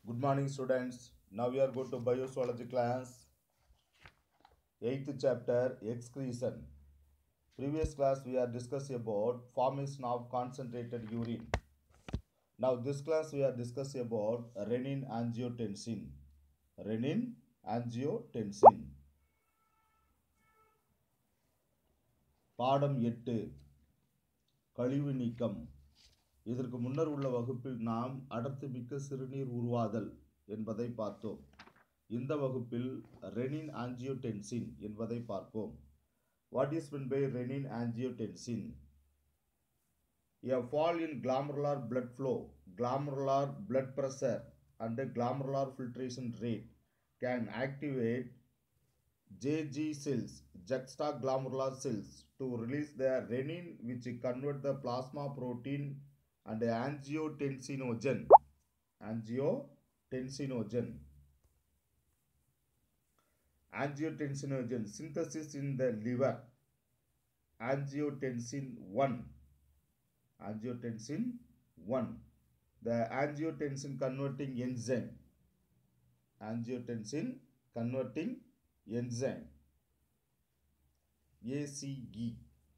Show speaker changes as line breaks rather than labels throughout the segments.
Good morning, students. Now we are going to biozoology class. Eighth chapter, excretion. Previous class we are discussing about formation of concentrated urine. Now this class we are discussing about renin angiotensin. Renin angiotensin. பாடம் எட்டு கழிவு நீக்கம் இதற்கு முன்னர் உள்ள வகுப்பில் நாம் அடர்த்திமிக்க சிறுநீர் உருவாதல் என்பதை பார்த்தோம் இந்த வகுப்பில் ரெனின் ஆஞ்சியோடென்சின் என்பதை பார்ப்போம் what is meant by renin angiotensin A fall in glomerular blood flow, glomerular blood pressure and glomerular filtration rate can activate JG cells, juxtaglomerular cells, to release the renin which convert the plasma protein and angiotensinogen. Angiotensinogen. Angiotensinogen synthesis in the liver. Angiotensin 1. Angiotensin 1. The angiotensin converting enzyme. Angiotensin converting enzyme. ACE.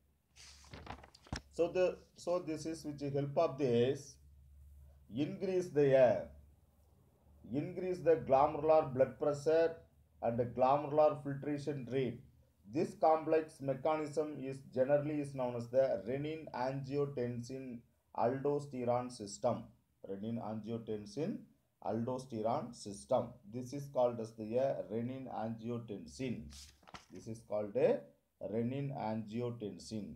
So the so this is with the help of this increase the air, increase the glomerular blood pressure and the glomerular filtration rate. This complex mechanism is generally is known as the renin angiotensin aldosterone system. Renin angiotensin aldosterone system. This is called as the uh, renin angiotensin. This is called a renin angiotensin.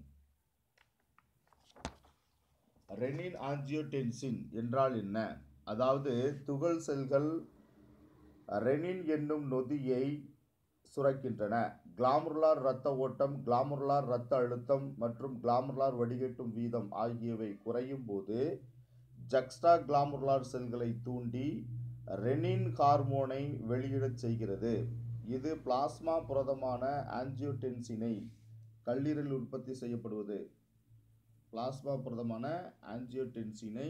Renin angiotensin என்றால் என்ன அதாவது துகள் செல்கள் renin என்னும் நொதியை சுரக்கின்றன கிளாமுருலார் இரத்த ஓட்டம் கிளாமுருலார் இரத்த அழுத்தம் மற்றும் கிளாமுருலார் வடிகட்டும் வீதம் ஆகியவை குறையும் போது ஜக்ஸ்டா கிளாமுருலார் செல்களை தூண்டி ரெனின் ஹார்மோனை வெளியிடச் செய்கிறது இது பிளாஸ்மா புரதமான ஆஞ்சியோடென்சினை கல்லீரல் உற்பத்தி செய்யப்படுவது பிளாஸ்மா புரதமான ஆஞ்சியோடென்சினை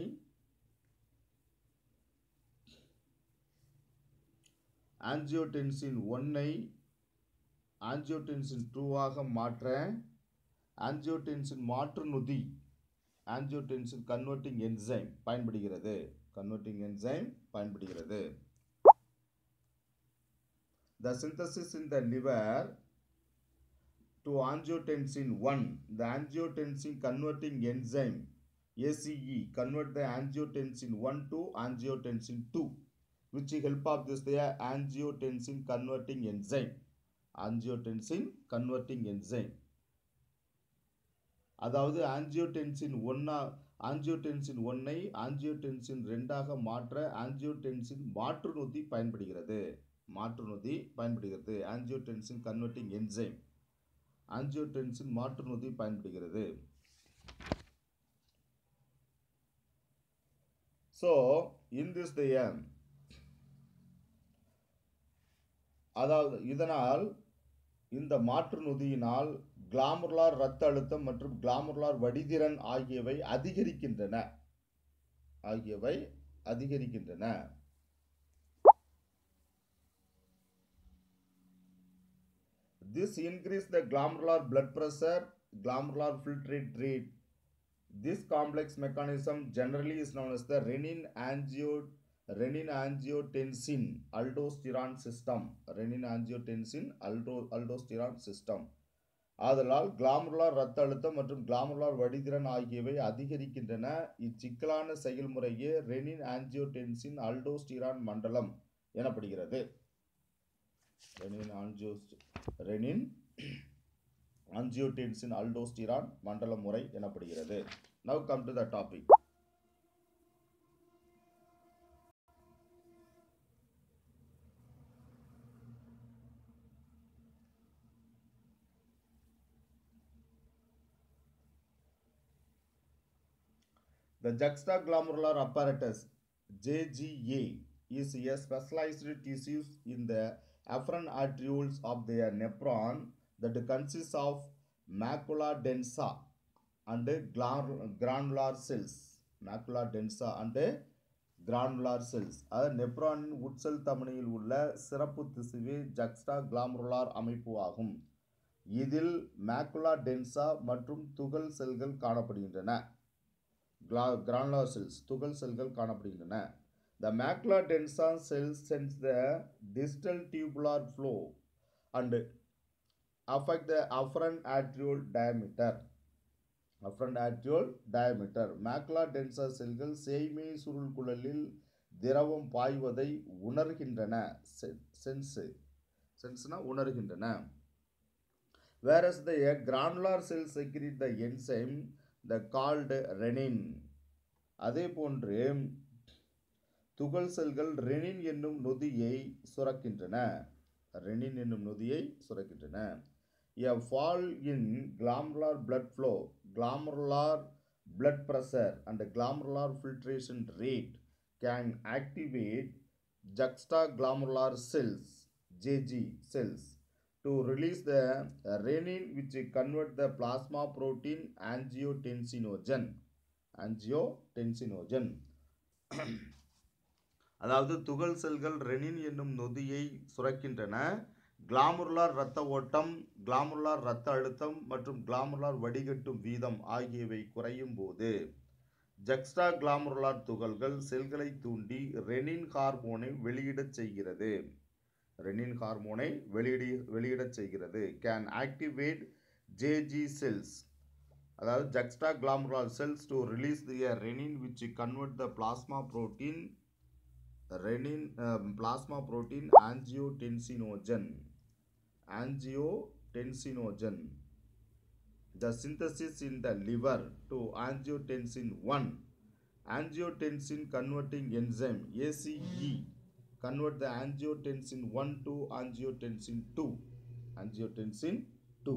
ஆஞ்சியோடென்சின் ஒன்னை ஆஞ்சியோடென்சின் டூவாக மாற்ற ஆஞ்சியோடென்சின் மாற்று நொதி ஆஞ்சியோடென்சின் கன்வெர்ட்டிங் என்சைம் பயன்படுகிறது கன்வெர்ட்டிங் என்சைம் பயன்படுகிறது The synthesis in the liver to angiotensin 1, the angiotensin converting enzyme ACE convert the angiotensin 1 to angiotensin 2, which help of this the angiotensin converting enzyme. Angiotensin converting enzyme. அதாவது angiotensin ஒன்னா angiotensin ஒன்னை angiotensin ரெண்டாக மாற்ற angiotensin மாற்று நொதி பயன்படுகிறது மாற்று நொதி பயன்படுகிறது ஆஞ்சியோடென்சின் கன்வெர்ட்டிங் என்சைம் ஆஞ்சியோடென்சின் மாற்று நொதி பயன்படுகிறது ஸோ இன் திஸ் த அதாவது இதனால் இந்த மாற்று நொதியினால் கிளாமுர்லார் இரத்த அழுத்தம் மற்றும் கிளாமுர்லார் வடிதிறன் ஆகியவை அதிகரிக்கின்றன ஆகியவை அதிகரிக்கின்றன This increase the glomerular blood pressure, glomerular filtrate rate. This complex mechanism generally is known as the renin angio renin angiotensin aldosterone system. Renin angiotensin aldo aldosterone system. ஆதலால் கிளாமுருலார் இரத்த அழுத்தம் மற்றும் கிளாமுருலார் வடிதிறன் ஆகியவை அதிகரிக்கின்றன இச்சிக்கலான செயல்முறையே ரெனின் ஆஞ்சியோடென்சின் அல்டோஸ்டிரான் மண்டலம் எனப்படுகிறது renin angio renin angiotensin aldosterone மண்டல முறை எனப்படுகிறது now come to the topic The juxtaglomerular apparatus JGA is a specialized tissue in the afferent arterioles of the nephron that consists of macula densa and glan- granular cells. Macula densa and granular cells அதாவது நெப்ரானின் உட்செல் தமனியில் உள்ள சிறப்பு திசுவே ஜக்ஸ்டா கிளாமருலார் அமைப்பு ஆகும் இதில் macula டென்சா மற்றும் துகள் செல்கள் காணப்படுகின்றன கிளா கிரானுலார் செல்ஸ் துகள் செல்கள் காணப்படுகின்றன the macula densa cells sense the distal tubular flow and affect the afferent atrial diameter afferent atrial diameter macula densa செல்கள் சேய்மை சுருள் குழலில் திரவம் பாய்வதை உணர்கின்றன சென்ஸு சென்ஸ்னா உணர்கின்றன whereas the granular cell secrete the enzyme the called renin அதே போன்று துகள் செல்கள் ரெனின் என்னும் நொதியை சுரக்கின்றன ரெனின் என்னும் நொதியை சுரக்கின்றன a fall in glomerular blood flow, glomerular blood pressure, and glomerular filtration rate can activate juxtaglomerular cells, JG cells, to release the renin, which convert the plasma protein angiotensinogen. Angiotensinogen. அதாவது துகள் செல்கள் renin என்னும் நொதியை சுரக்கின்றன கிளாமுருலார் இரத்த ஓட்டம் கிளாமுருலார் இரத்த அழுத்தம் மற்றும் கிளாமுருலார் வடிகட்டும் வீதம் ஆகியவை குறையும் போது ஜக்ஸ்டா கிளாமுருலார் துகள்கள் செல்களை தூண்டி ரெனின் ஹார்மோனை வெளியிடச் செய்கிறது ரெனின் ஹார்மோனை வெளியிட வெளியிடச் செய்கிறது கேன் ஆக்டிவேட் ஜேஜி செல்ஸ் அதாவது juxtaglomerular cells to release the renin which convert the plasma protein renin uh, plasma protein angiotensinogen angiotensinogen the synthesis in the liver to angiotensin 1 angiotensin converting enzyme ace convert the angiotensin 1 to angiotensin 2 angiotensin 2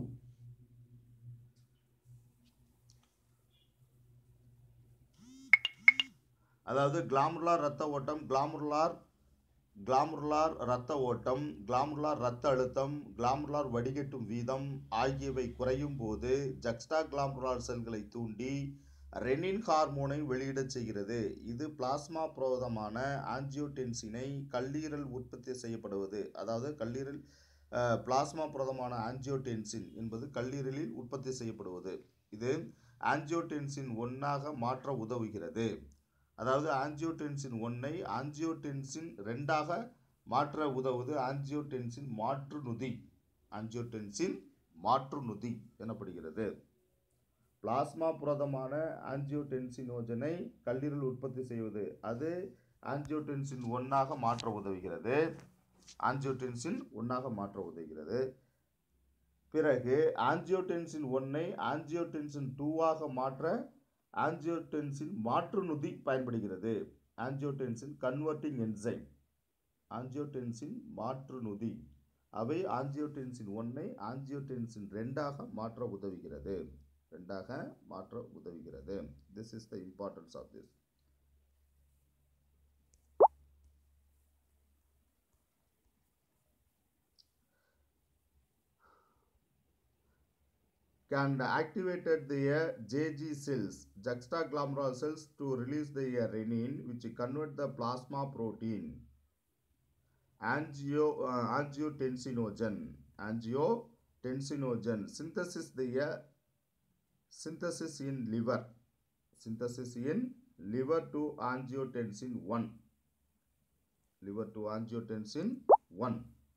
அதாவது கிளாமுருலார் ரத்த ஓட்டம் கிளாமுருலார் கிளாமுருலார் இரத்த ஓட்டம் கிளாமுருலார் இரத்த அழுத்தம் கிளாமுருலார் வடிகட்டும் வீதம் ஆகியவை குறையும் போது ஜக்ஸ்டா கிளாமுருலார் செல்களை தூண்டி ரெனின் ஹார்மோனை வெளியிடச் செய்கிறது இது பிளாஸ்மா புரோதமான ஆஞ்சியோடென்சினை கல்லீரல் உற்பத்தி செய்யப்படுவது அதாவது கல்லீரல் பிளாஸ்மா புரதமான ஆஞ்சியோடென்சின் என்பது கல்லீரலில் உற்பத்தி செய்யப்படுவது இது ஆஞ்சியோடென்சின் ஒன்றாக மாற்ற உதவுகிறது அதாவது ஆஞ்சியோடென்சின் ஒன்னை ஆஞ்சியோடென்சின் ரெண்டாக மாற்ற உதவுவது ஆஞ்சியோடென்சின் மாற்று நுதி ஆஞ்சியோடென்சின் மாற்று நுதி எனப்படுகிறது பிளாஸ்மா புரதமான ஆஞ்சியோடென்சினோஜனை கல்லீரல் உற்பத்தி செய்வது அது ஆஞ்சியோடென்சின் ஒன்றாக மாற்ற உதவுகிறது ஆஞ்சியோடென்சின் ஒன்றாக மாற்ற உதவுகிறது பிறகு ஆஞ்சியோடென்சின் ஒன்னை ஆஞ்சியோடென்சின் டூவாக மாற்ற ஆஞ்சியோடென்சின் மாற்று நுதி பயன்படுகிறது ஆஞ்சியோடென்சின் கன்வெர்ட்டிங் என்சைம் ஆஞ்சியோடென்சின் மாற்று நுதி அவை ஆஞ்சியோடென்சின் ஒன்னை ஆஞ்சியோடென்சின் ரெண்டாக மாற்ற உதவுகிறது ரெண்டாக மாற்ற உதவுகிறது this is the importance of this can activated the JG cells, juxtaglomerular cells to release the renin which convert the plasma protein angio uh, angiotensinogen angiotensinogen synthesis the uh, synthesis in liver synthesis in liver to angiotensin 1 liver to angiotensin 1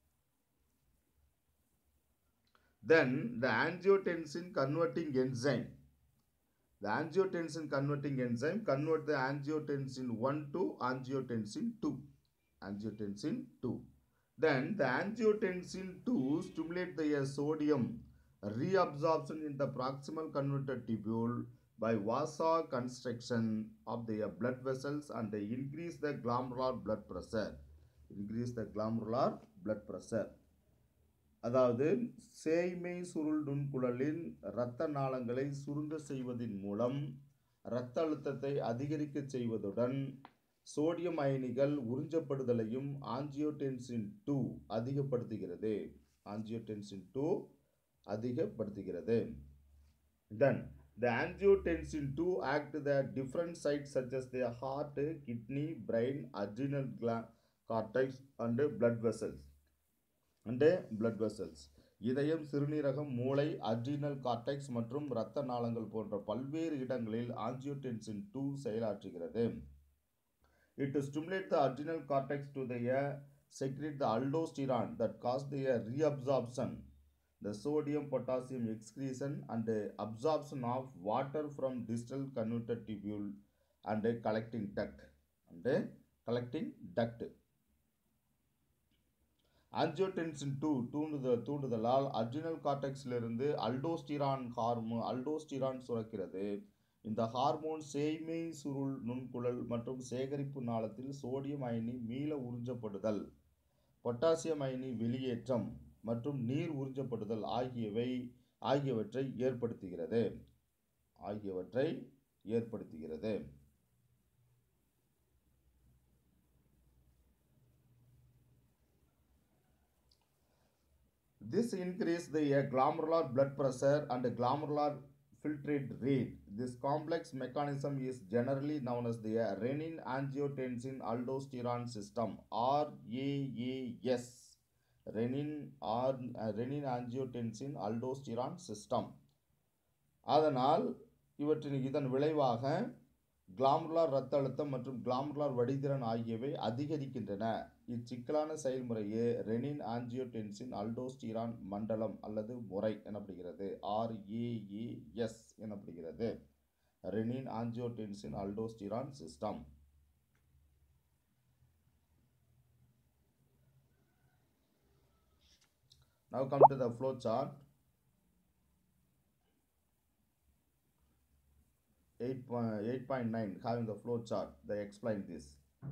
then the angiotensin converting enzyme the angiotensin converting enzyme convert the angiotensin 1 to angiotensin 2 angiotensin 2 then the angiotensin 2 stimulate the uh, sodium reabsorption in the proximal converter tubule by vasoconstriction of the uh, blood vessels and they increase the glomerular blood pressure increase the glomerular blood pressure அதாவது சேய்மை சுருள் நுண்குழலின் இரத்த நாளங்களை சுருங்க செய்வதன் மூலம் இரத்த அழுத்தத்தை அதிகரிக்க செய்வதுடன் சோடியம் அயனிகள் உறிஞ்சப்படுதலையும் ஆஞ்சியோடென்சின் டூ அதிகப்படுத்துகிறது ஆஞ்சியோடென்சின் டூ அதிகப்படுத்துகிறது then The angiotensin 2 act the different sites such as the heart, kidney, brain, adrenal gland, cortex and blood vessels. and blood vessels. இதயம் சிறுநீரகம் மூளை அட்ரினல் கார்டெக்ஸ் மற்றும் இரத்த நாளங்கள் போன்ற பல்வேறு இடங்களில் ஆஞ்சியோடென்சின் டூ செயலாற்றுகிறது it stimulate the adrenal cortex to the secrete the aldosterone that cause the reabsorption the sodium potassium excretion and absorption of water from distal convoluted tubule and collecting duct and collecting duct angiotensin two தூண்டுத தூண்டுதலால் adrenal கார்டெக்ஸிலிருந்து aldosterone hormo aldosterone சுரக்கிறது இந்த hormone சேய்மை சுருள் நுண்குழல் மற்றும் சேகரிப்பு நாளத்தில் sodium அயனி மீள உறிஞ்சப்படுதல் பொட்டாசியம் அயனி வெளியேற்றம் மற்றும் நீர் உறிஞ்சப்படுதல் ஆகியவை ஆகியவற்றை ஏற்படுத்துகிறது ஆகியவற்றை ஏற்படுத்துகிறது This increase the uh, glomerular blood pressure and glomerular filtrate rate. This complex mechanism is generally known as the uh, renin angiotensin aldosterone system RAAS. Renin or uh, renin angiotensin aldosterone system. அதனால் இவற்றின் இதன் விளைவாக கிளாமுலார் இரத்த அழுத்தம் மற்றும் கிளாமுலார் வடிதிறன் ஆகியவை அதிகரிக்கின்றன இச்சிக்கலான செயல்முறையே ரெனின் ஆஞ்சியோடென்சின் அல்டோஸ்டிரான் மண்டலம் அல்லது முறை எனப்படுகிறது ஆர்ஏஏஎஸ் எனப்படுகிறது renin angiotensin aldosterone system Now come to the flow chart. 8.9 having the flow chart they explain this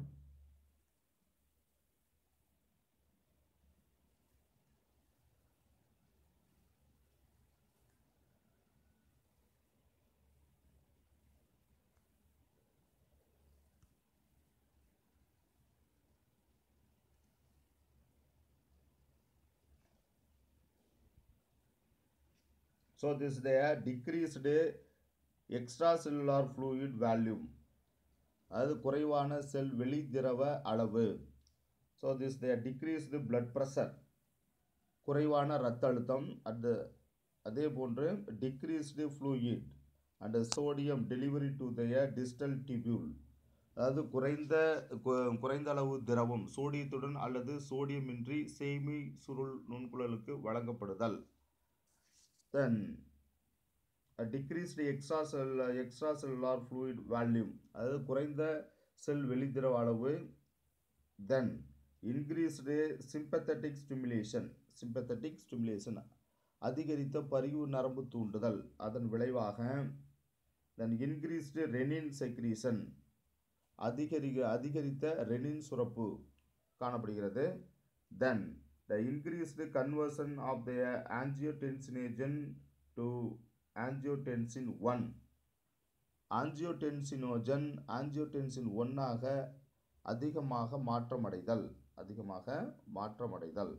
so this they are decreased extracellular fluid volume அது குறைவான செல் வெளித்திரவ அளவு so this they decreased blood pressure குறைவான இரத்த அழுத்தம் at அதே போன்று decreased fluid and sodium delivery to the distal tubule அதாவது குறைந்த குறைந்த அளவு திரவம் சோடியத்துடன் அல்லது சோடியமின்றி சேமி சுருள் நுண்குழலுக்கு வழங்கப்படுதல் then decreased extra cell extracellular fluid volume அதாவது குறைந்த செல் வெளித்திரவ அளவு then increased sympathetic stimulation sympathetic stimulation அதிகரித்த பரிவு நரம்பு தூண்டுதல் அதன் விளைவாக தென் இன்க்ரீஸ்டு ரெனின் செக்ரீஷன் அதிகரிக்க அதிகரித்த ரெனின் சுரப்பு காணப்படுகிறது then the increased conversion of the angiotensinogen to angiotensin one angiotensinogen angiotensin ஒன்னாக அதிகமாக மாற்றமடைதல் அதிகமாக மாற்றமடைதல்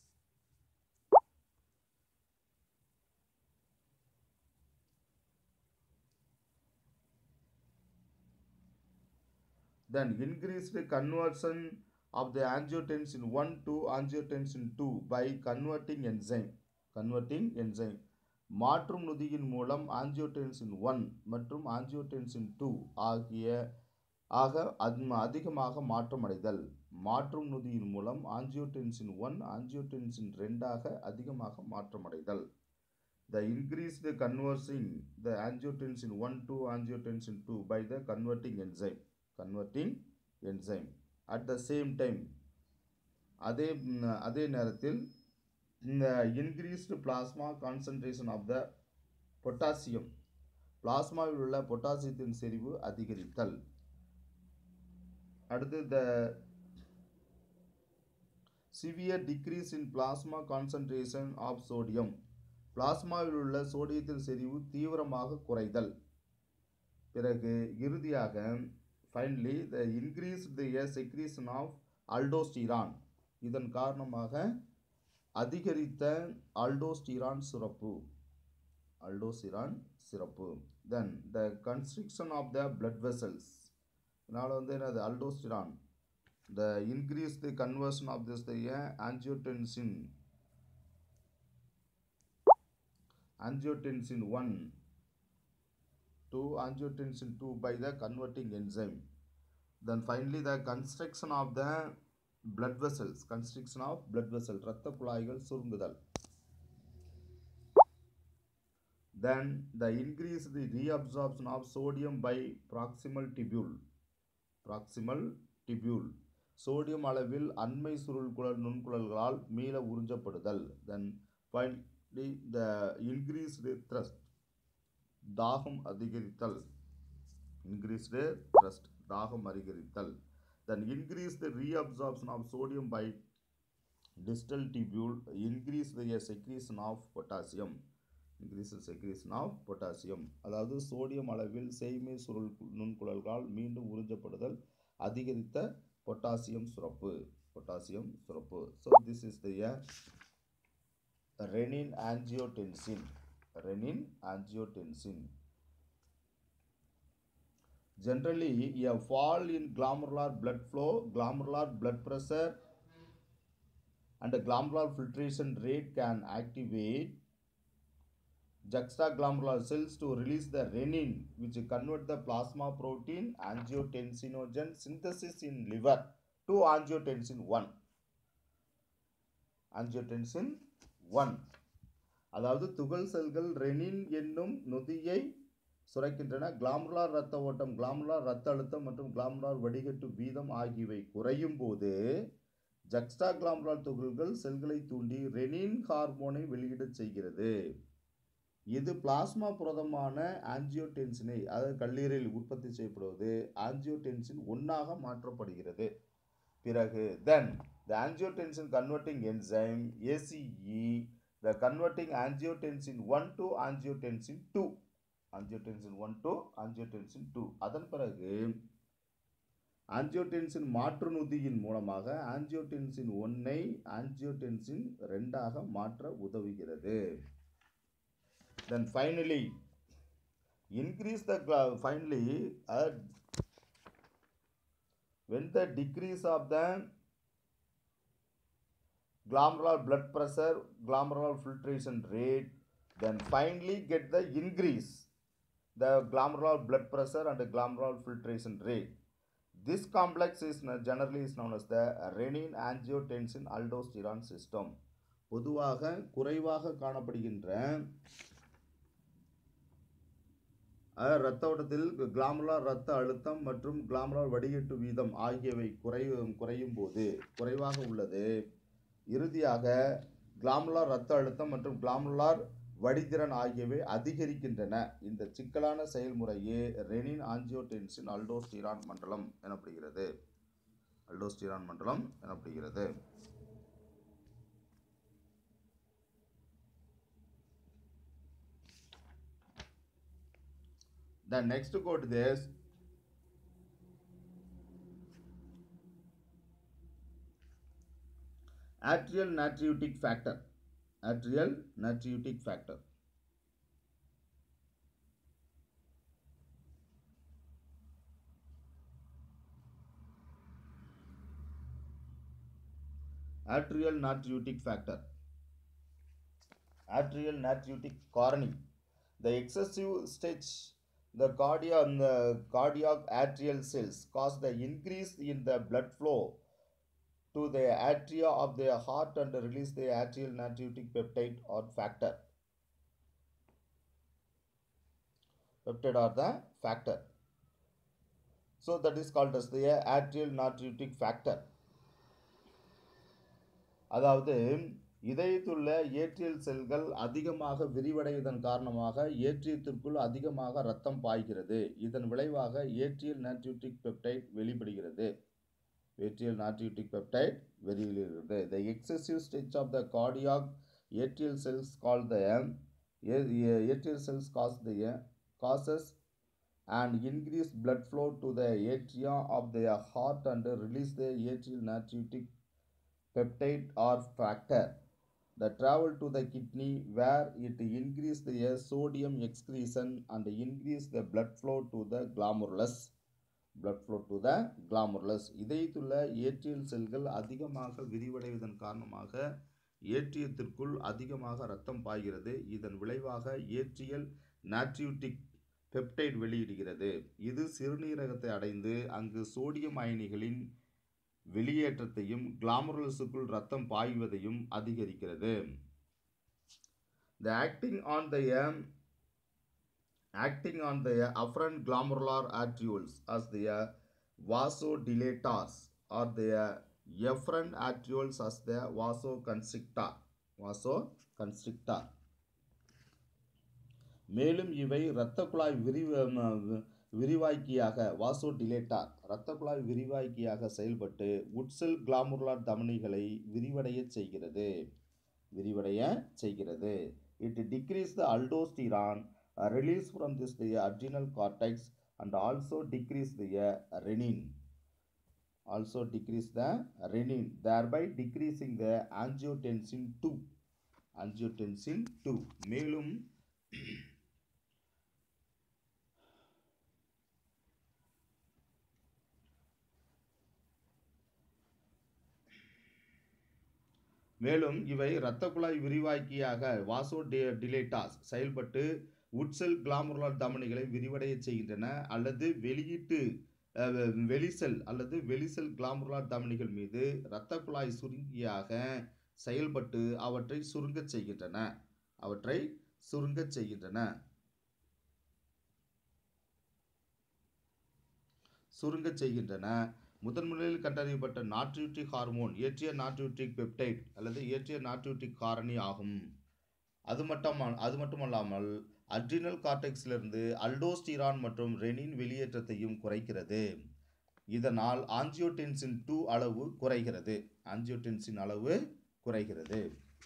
then increased conversion of the angiotensin 1 to angiotensin 2 by converting enzyme converting enzyme மாற்றும் நொதியின் மூலம் ஆஞ்சியோடென்சின் ஒன் மற்றும் ஆஞ்சியோடென்சின் டூ ஆகிய ஆக அதிகமாக மாற்றமடைதல் மாற்றும் நொதியின் மூலம் ஆஞ்சியோடென்சின் ஒன் ஆஞ்சியோடென்சின் ரெண்டாக அதிகமாக மாற்றமடைதல் the increased converting the angiotensin one to angiotensin two by the converting enzyme converting enzyme at the same time அதே அதே நேரத்தில் இந்த increased plasma concentration of the potassium பிளாஸ்மாவில் உள்ள பொட்டாசியத்தின் செறிவு அதிகரித்தல் அடுத்து the severe decrease in plasma concentration of sodium பிளாஸ்மாவில் உள்ள சோடியத்தின் செறிவு தீவிரமாக குறைதல் பிறகு இறுதியாக finally the increase the secretion of aldosterone இதன் காரணமாக அதிகரித்த அல்டோஸ்டிரான் சுரப்பு அல்டோஸ்டிரான் சிறப்பு தென் the constriction of the blood vessels இதனால் வந்து என்னது aldosterone the increase the conversion of this the angiotensin angiotensin 1 to angiotensin 2 by the converting enzyme then finally the constriction of the blood vessels constriction of blood vessel இரத்த குழாய்கள் சுருங்குதல் then the increase the reabsorption of sodium by proximal tubule proximal tubule sodium அளவில் அண்மை சுருள் குழல் நுண்குழல்களால் மீள உறிஞ்சப்படுதல் then fine the increased thirst தாகம் அதிகரித்தல் இன்க்ரீஸ்டு த்ரஸ்ட் தாகம் அதிகரித்தல் then increase the reabsorption of sodium by distal tubule increase the secretion of potassium increase the secretion of potassium அதாவது சோடியம் அளவில் செய்மை சுருள் நுண்குழல்களால் மீண்டும் உறிஞ்சப்படுதல் அதிகரித்த பொட்டாசியம் சுரப்பு பொட்டாசியம் சுரப்பு so this is the renin angiotensin renin angiotensin generally a fall in glomerular blood flow glomerular blood pressure and a glomerular filtration rate can activate juxtaglomerular cells to release the renin which convert the plasma protein angiotensinogen synthesis in liver to angiotensin 1 angiotensin one அதாவது துகள் செல்கள் renin என்னும் நொதியை சுரக்கின்றன கிளாமுலார் இரத்த ஓட்டம் கிளாமுலார் இரத்த அழுத்தம் மற்றும் கிளாமுலார் வடிகட்டு வீதம் ஆகியவை குறையும் போது ஜக்ஸ்டா கிளாமுலார் துகள்கள் செல்களை தூண்டி ரெனின் ஹார்மோனை வெளியிடச் செய்கிறது இது பிளாஸ்மா புரதமான ஆன்ஜியோடென்சினை அதாவது கல்லீரலில் உற்பத்தி செய்யப்படுவது ஆன்ஜியோடென்சின் ஒன்றாக மாற்றப்படுகிறது பிறகு தென் the angiotensin converting enzyme ACE the converting angiotensin 1 to angiotensin 2 angiotensin 1 to angiotensin 2 அதன் பிறகு ஆன்ஜியோடென்சின் மாற்று நொதியின் மூலமாக ஆன்ஜியோடென்சின் ஒன்னை ஆன்ஜியோடென்சின் ரெண்டாக மாற்ற உதவுகிறது then finally increase the finally when the decrease of the glomerular blood pressure, glomerular filtration rate, then finally get the increase the glomerular blood pressure and the glomerular filtration rate. This complex is generally is known as the renin angiotensin aldosterone system. பொதுவாக குறைவாக காணப்படுகின்ற இரத்த ஓட்டத்தில் கிளாமுலார் இரத்த அழுத்தம் மற்றும் கிளாமுலார் வடிகட்டு வீதம் ஆகியவை குறையும் குறையும் போது குறைவாக உள்ளது இறுதியாக கிளாமுலார் இரத்த அழுத்தம் மற்றும் கிளாமுலார் வடிதிறன் ஆகியவை அதிகரிக்கின்றன இந்த சிக்கலான செயல்முறையே ரெனின் ஆஞ்சியோடென்சின் அல்டோஸ்டிரான் மண்டலம் எனப்படுகிறது அல்டோஸ்டிரான் மண்டலம் எனப்படுகிறது The next code is atrial natriuretic factor. Atrial natriuretic factor. Atrial natriuretic factor. Atrial natriuretic காரணி The excessive stage the cardiac, the cardiac atrial cells cause the increase in the blood flow to the atria of the heart and release the atrial natriuretic peptide or factor. Peptide or the factor. So that is called as the atrial natriuretic factor. அதாவது இதயத்துள்ள atrial செல்கள் அதிகமாக விரிவடைவதன் காரணமாக ஏற்றியத்திற்குள் அதிகமாக ரத்தம் பாய்கிறது இதன் விளைவாக ஏற்றியல் natriuretic peptide வெளிப்படுகிறது ஏற்றியல் நாட்ரியூட்டிக் பெப்டைட் வெளியிடுகிறது the excessive stage of the cardiac atrial cells call the atrial cells cause the causes and increase blood flow to the atria of the heart and release the atrial natriuretic peptide or factor the travel to the kidney where it increase the sodium excretion and increase the blood flow to the glomerulus blood flow to the glomerulus இதயத்துள்ள atrial செல்கள் அதிகமாக விரிவடைவதன் காரணமாக ஏற்றியத்திற்குள் அதிகமாக இரத்தம் பாய்கிறது இதன் விளைவாக ஏற்றியல் natriuretic peptide வெளியிடுகிறது இது சிறுநீரகத்தை அடைந்து அங்கு சோடியம் அயனிகளின் வெளியேற்றத்தையும் கிளாமருலஸுக்குள் ரத்தம் பாய்வதையும் அதிகரிக்கிறது the acting on the um, acting on the afferent glomerular arterioles as the uh, vasodilators or the uh, efferent arterioles as the vasoconstrictor vasoconstrictor மேலும் இவை இரத்த குழாய் விரிவ ம- விரிவாக்கியாக வாசோடிலேட்டார் இரத்த குழாய் விரிவாக்கியாக செயல்பட்டு உட்செல் கிளாமுருலார் தமனிகளை விரிவடைய செய்கிறது விரிவடைய செய்கிறது it decrease the aldosterone release from this the adrenal cortex and also decrease the renin also decrease the renin thereby decreasing the angiotensin 2 angiotensin 2 மேலும் மேலும் இவை இரத்த குழாய் விரிவாக்கியாக வாசோ டிலேட்டாஸ் செயல்பட்டு உட்செல் கிளாமுருலார் தமனிகளை விரிவடைய செய்கின்றன அல்லது வெளியீட்டு அஹ், வெளிசெல் அல்லது வெளிசெல் கிளாமுருலார் தமனிகள் மீது இரத்த குழாய் சுருங்கியாக செயல்பட்டு அவற்றை சுருங்கச் செய்கின்றன அவற்றை சுருங்கச் செய்கின்றன சுருங்கச் செய்கின்றன முதன் முதலில் கண்டறியப்பட்ட நாட்ரியூட்டிக் ஹார்மோன் ஏற்றிய நாட்ரியூட்டிக் பெப்டைட் அல்லது ஏற்றிய நாட்ரியூட்டிக் காரணி ஆகும் அது மட்டும் அது மட்டுமல்லாமல் அட்ரினல் கார்டெக்ஸிலிருந்து அல்டோஸ்டிரான் மற்றும் ரெனின் வெளியேற்றத்தையும் குறைக்கிறது இதனால் ஆஞ்சியோடென்சின் டூ அளவு குறைகிறது ஆஞ்சியோடென்சின் அளவு குறைகிறது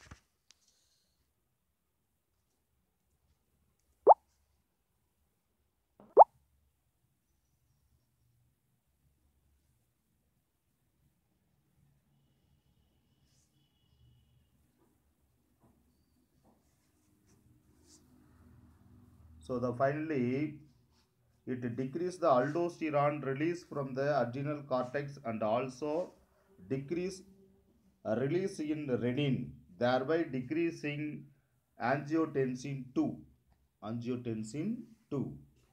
So the finally it decrease the aldosterone release from the adrenal cortex and also decrease uh, release in renin thereby decreasing angiotensin 2 angiotensin 2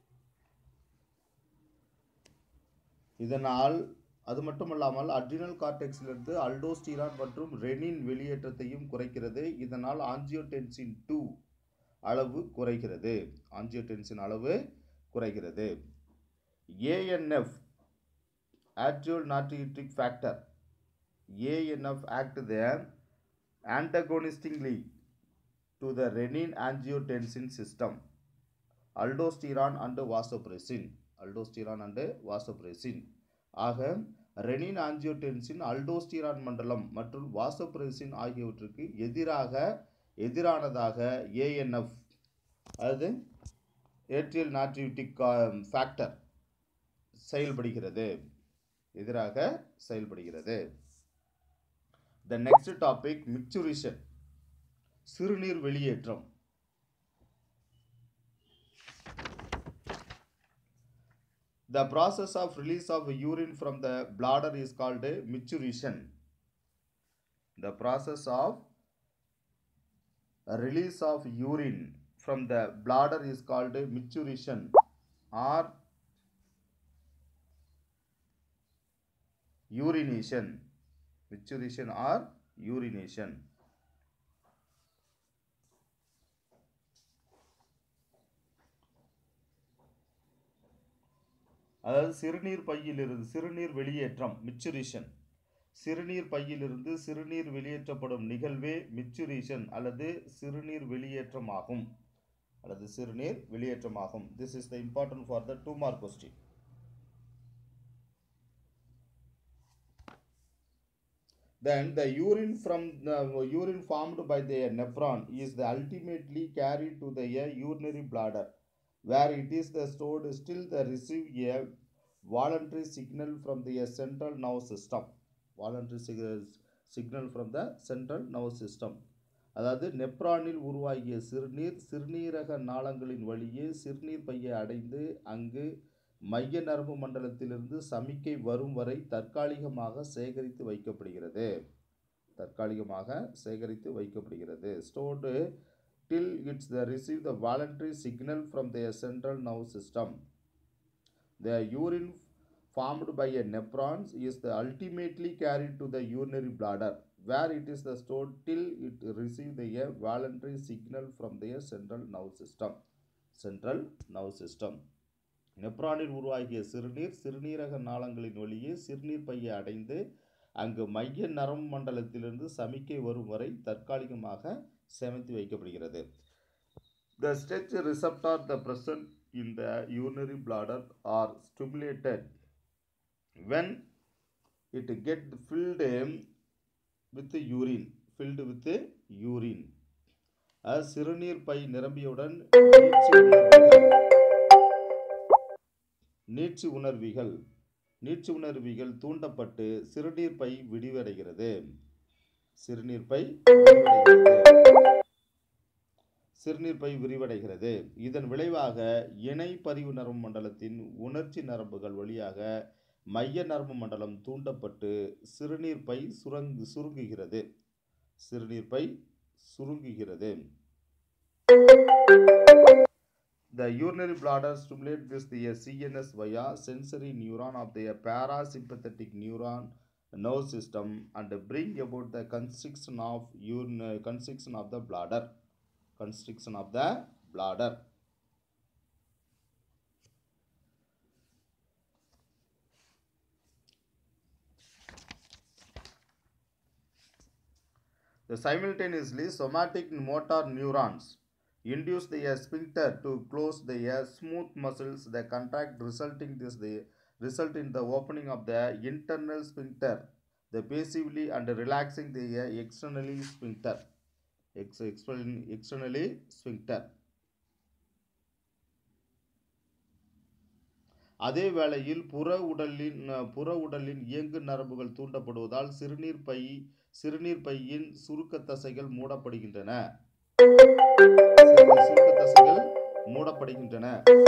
இதனால் அது மட்டுமல்லாமல் அட்ரினல் கார்டெக்ஸிலிருந்து அல்டோஸ்டிரான் மற்றும் ரெனின் வெளியேற்றத்தையும் குறைக்கிறது இதனால் ஆஞ்சியோடென்சின் டூ அளவு குறைகிறது ஆஞ்சியோடென்சின் அளவு குறைகிறது ANF atrial natriuretic factor ANF act the antagonistically to the renin angiotensin system aldosterone and vasopressin aldosterone and vasopressin ஆக ரெனின் ஆஞ்சியோடென்சின் அல்டோஸ்டிரான் மண்டலம் மற்றும் வாசோபிரெசின் ஆகியவற்றுக்கு எதிராக எதிரானதாக ஏஎன்எஃப் அதாவது ஏட்ரியல் நாட்ரியூட்டிக் ஃபேக்டர் செயல்படுகிறது எதிராக செயல்படுகிறது த நெக்ஸ்ட் டாபிக் மிக்சுரிஷன் சிறுநீர் வெளியேற்றம் The process of release of urine from the bladder is called a micturition. The process of release of urine from the bladder is called a micturition or urination. Micturition or urination. அதாவது சிறுநீர் பையிலிருந்து சிறுநீர் வெளியேற்றம் மிச்சுரிஷன் சிறுநீர் பையிலிருந்து சிறுநீர் வெளியேற்றப்படும் நிகழ்வே மிச்சுரிஷன் அல்லது சிறுநீர் வெளியேற்றமாகும் அல்லது சிறுநீர் வெளியேற்றமாகும் this is the important for the two mark question Then the urine from the urine formed by the nephron is the ultimately carried to the urinary bladder, where it is the stored still the receive a voluntary signal from the central nervous system. Voluntary sig- signal from the central nervous system. அதாவது நெப்ரானில் உருவாகிய சிறுநீர் சிறுநீரக நாளங்களின் வழியே சிறுநீர் பையை அடைந்து அங்கு மைய நரம்பு மண்டலத்திலிருந்து சமிக்கை வரும் வரை தற்காலிகமாக சேகரித்து வைக்கப்படுகிறது தற்காலிகமாக சேகரித்து வைக்கப்படுகிறது stored till it's the receive the voluntary signal from their central nervous system. The urine formed by a nephrons is the ultimately carried to the urinary bladder where it is the stored till it receive the a voluntary signal from their central nervous system. Central nervous system. நெப்ரானில் உருவாகிய சிறுநீர் சிறுநீரக நாளங்களின் வழியே சிறுநீர் பையை அடைந்து அங்கு மைய நரம்பு மண்டலத்திலிருந்து சமிக்கை வரும் வரை தற்காலிகமாக சேமித்து வைக்கப்படுகிறது The stretch receptor the present in the urinary bladder are stimulated when it get filled with urine filled with urine as சிறுநீர் பை நிரம்பியவுடன் நீட்சி உணர்விகள் நீட்சி உணர்விகள் நீட்சி உணர்விகள் தூண்டப்பட்டு சிறுநீர் பை விடிவடைகிறது சிறுநீர் பை விரிவடைகிறது சிறுநீர் பை விரிவடைகிறது இதன் விளைவாக இணை பரிவு நரம்பு மண்டலத்தின் உணர்ச்சி நரம்புகள் வழியாக மைய நரம்பு மண்டலம் தூண்டப்பட்டு சிறுநீர் பை சுரங்கு சுருங்குகிறது சிறுநீர் பை சுருங்குகிறது The urinary bladder stimulates this the CNS via sensory neuron of the parasympathetic neuron nerve system and bring about the constriction of urine constriction of the bladder constriction of the bladder the simultaneously somatic motor neurons induce the sphincter to close the smooth muscles the contract resulting this the result in the opening of the internal sphincter the passively and relaxing the externally sphincter ex- externally externally sphincter அதே வேளையில் புற உடலின் புற உடலின் இயங்கு நரம்புகள் தூண்டப்படுவதால் சிறுநீர் by சிறுநீர் பையின் சுருக்க தசைகள் மூடப்படுகின்றன சிறு- சுருக்க தசைகள் மூடப்படுகின்றன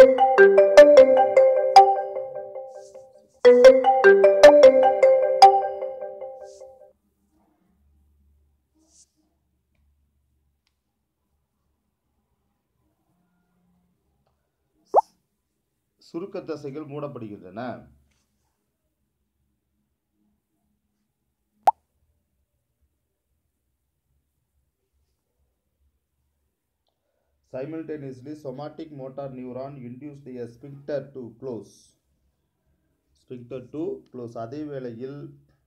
சுருக்க தசைகள் மூடப்படுகின்றன Simultaneously, somatic motor neuron induce the sphincter to close. Sphincter to close. அதே வேளையில்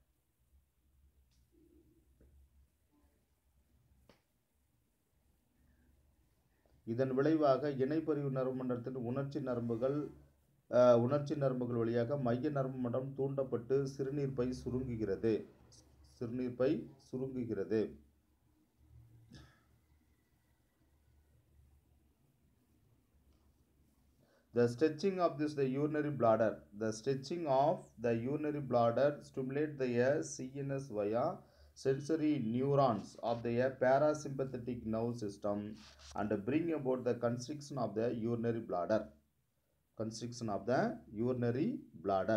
இதன் விளைவாக இணைப்பறிவு நரம்பு மண்டலத்தின் உணர்ச்சி நரம்புகள் அஹ், உணர்ச்சி நரம்புகள் வழியாக மைய நரம்பு மண்டலம் தூண்டப்பட்டு சிறுநீர் பை சுருங்குகிறது சிறுநீர் பை சுருங்குகிறது The stretching of this the urinary bladder. The stretching of the urinary bladder stimulate the uh, CNS via sensory neurons of the uh, parasympathetic nerve system and bring about the constriction of the urinary bladder. Constriction of the urinary bladder.